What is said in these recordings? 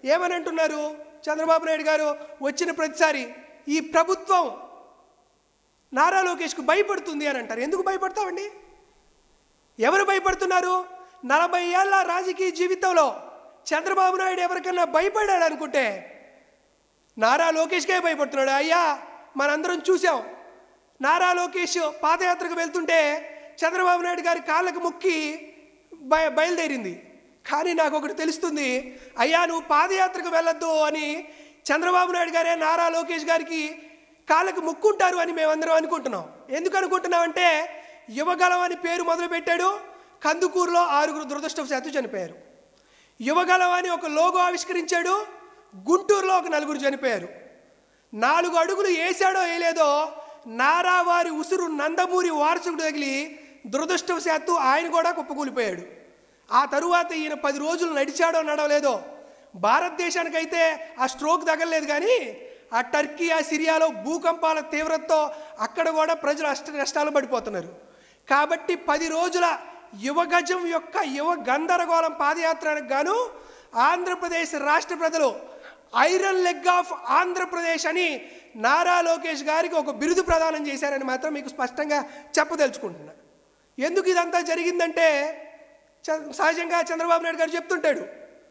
ఏమని అంటున్నారు చంద్రబాబు నాయుడు గారు వచ్చిన ప్రతిసారి ఈ ప్రభుత్వం నారా లోకేష్కు భయపడుతుంది అని అంటారు ఎందుకు భయపడతామండి ఎవరు భయపడుతున్నారు నలభై ఏళ్ళ రాజకీయ జీవితంలో చంద్రబాబు నాయుడు ఎవరికన్నా భయపడాడు అనుకుంటే నారా లోకేష్కే భయపడుతున్నాడు అయ్యా మనందరం చూసాం నారా లోకేష్ పాదయాత్రకు వెళ్తుంటే చంద్రబాబు నాయుడు గారి కాళ్ళకు మొక్కి బయ బయలుదేరింది కానీ నాకు ఒకటి తెలుస్తుంది అయ్యా నువ్వు పాదయాత్రకు వెళ్ళొద్దు అని చంద్రబాబు నాయుడు గారే నారా లోకేష్ గారికి కాళ్ళకు మొక్కుంటారు అని మేమందరం అనుకుంటున్నాం ఎందుకు అనుకుంటున్నామంటే యువగలం అని పేరు మొదలుపెట్టాడు కందుకూరులో ఆరుగురు దురదృష్టవశాత్తు చనిపోయారు యువగలం అని ఒక లోగో ఆవిష్కరించాడు గుంటూరులో ఒక నలుగురు చనిపోయారు నాలుగు అడుగులు వేసాడో వేయలేదో నారావారి ఉసురు నందమూరి వారసుడు తగిలి దురదృష్టవశాత్తు ఆయన కూడా కుప్పకూలిపోయాడు ఆ తరువాత ఈయన పది రోజులు నడిచాడో నడవలేదో భారతదేశానికైతే ఆ స్ట్రోక్ తగలలేదు కానీ ఆ టర్కీ ఆ సిరియాలో భూకంపాల తీవ్రతతో అక్కడ కూడా ప్రజలు అష్ట కష్టాలు పడిపోతున్నారు కాబట్టి పది రోజుల యువగజం యొక్క యువ గందరగోళం పాదయాత్రకు గాను ఆంధ్రప్రదేశ్ రాష్ట్ర ప్రజలు ఐరన్ లెగ్ ఆఫ్ ఆంధ్రప్రదేశ్ అని నారా లోకేష్ గారికి ఒక బిరుదు ప్రదానం చేశారని మాత్రం మీకు స్పష్టంగా చెప్పదలుచుకుంటున్నా ఎందుకు ఇదంతా జరిగిందంటే చ- సహజంగా చంద్రబాబు నాయుడు గారు చెప్తుంటాడు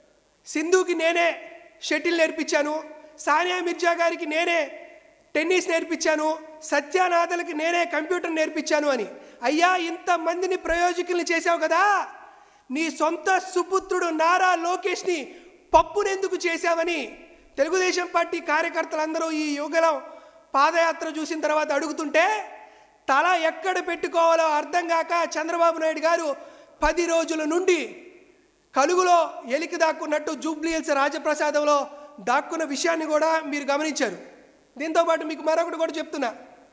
సింధుకి నేనే షటిల్ నేర్పించాను సానియా మిర్జా గారికి నేనే టెన్నిస్ నేర్పించాను సత్యానాథలకి నేనే కంప్యూటర్ నేర్పించాను అని అయ్యా ఇంతమందిని ప్రయోజకుల్ని చేశావు కదా నీ సొంత సుపుత్రుడు నారా లోకేష్ని పప్పునెందుకు చేశావని తెలుగుదేశం పార్టీ కార్యకర్తలందరూ ఈ యుగలం పాదయాత్ర చూసిన తర్వాత అడుగుతుంటే తల ఎక్కడ పెట్టుకోవాలో అర్థం కాక చంద్రబాబు నాయుడు గారు పది రోజుల నుండి కలుగులో ఎలికి దాక్కున్నట్టు జూబ్లీహిల్స్ రాజప్రసాదంలో దాక్కున్న విషయాన్ని కూడా మీరు గమనించారు దీంతో పాటు మీకు మరొకటి కూడా చెప్తున్నా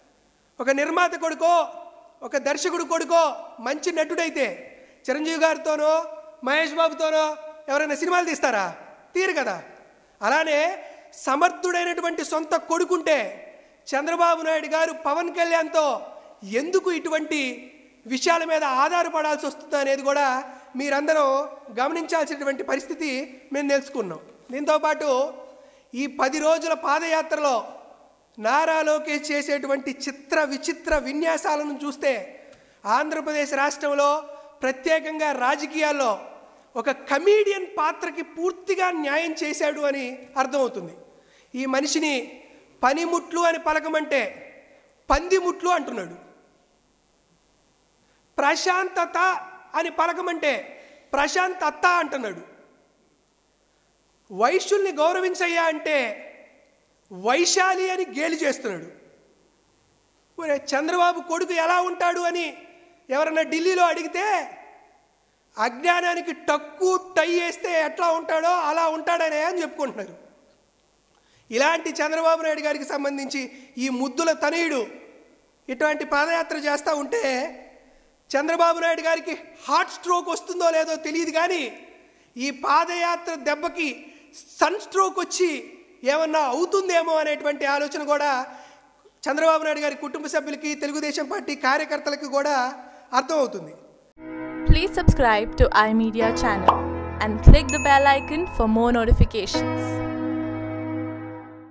ఒక నిర్మాత కొడుకో ఒక దర్శకుడు కొడుకో మంచి నటుడైతే చిరంజీవి గారితోనో మహేష్ బాబుతోనో ఎవరైనా సినిమాలు తీస్తారా తీరు కదా అలానే సమర్థుడైనటువంటి సొంత కొడుకుంటే చంద్రబాబు నాయుడు గారు పవన్ కళ్యాణ్తో ఎందుకు ఇటువంటి విషయాల మీద ఆధారపడాల్సి వస్తుంది అనేది కూడా మీరందరూ గమనించాల్సినటువంటి పరిస్థితి మేము తెలుసుకున్నాం దీంతోపాటు ఈ పది రోజుల పాదయాత్రలో నారా లోకేష్ చేసేటువంటి చిత్ర విచిత్ర విన్యాసాలను చూస్తే ఆంధ్రప్రదేశ్ రాష్ట్రంలో ప్రత్యేకంగా రాజకీయాల్లో ఒక కమీడియన్ పాత్రకి పూర్తిగా న్యాయం చేశాడు అని అర్థమవుతుంది ఈ మనిషిని పనిముట్లు అని పలకమంటే పందిముట్లు అంటున్నాడు ప్రశాంతత అని పలకమంటే ప్రశాంతత అంటున్నాడు వైశ్యుల్ని గౌరవించయ్యా అంటే వైశాలి అని గేలి చేస్తున్నాడు ఒరే చంద్రబాబు కొడుకు ఎలా ఉంటాడు అని ఎవరన్నా ఢిల్లీలో అడిగితే అజ్ఞానానికి టక్కు టై వేస్తే ఎట్లా ఉంటాడో అలా ఉంటాడనే అని చెప్పుకుంటున్నారు ఇలాంటి చంద్రబాబు నాయుడు గారికి సంబంధించి ఈ ముద్దుల తనయుడు ఇటువంటి పాదయాత్ర చేస్తూ ఉంటే చంద్రబాబు నాయుడు గారికి హార్ట్ స్ట్రోక్ వస్తుందో లేదో తెలియదు కానీ ఈ పాదయాత్ర దెబ్బకి సన్ స్ట్రోక్ వచ్చి ఏమన్నా అవుతుందేమో అనేటువంటి ఆలోచన కూడా చంద్రబాబు నాయుడు గారి కుటుంబ సభ్యులకి తెలుగుదేశం పార్టీ కార్యకర్తలకు కూడా అర్థమవుతుంది Please subscribe to iMedia channel and click the bell icon for more notifications.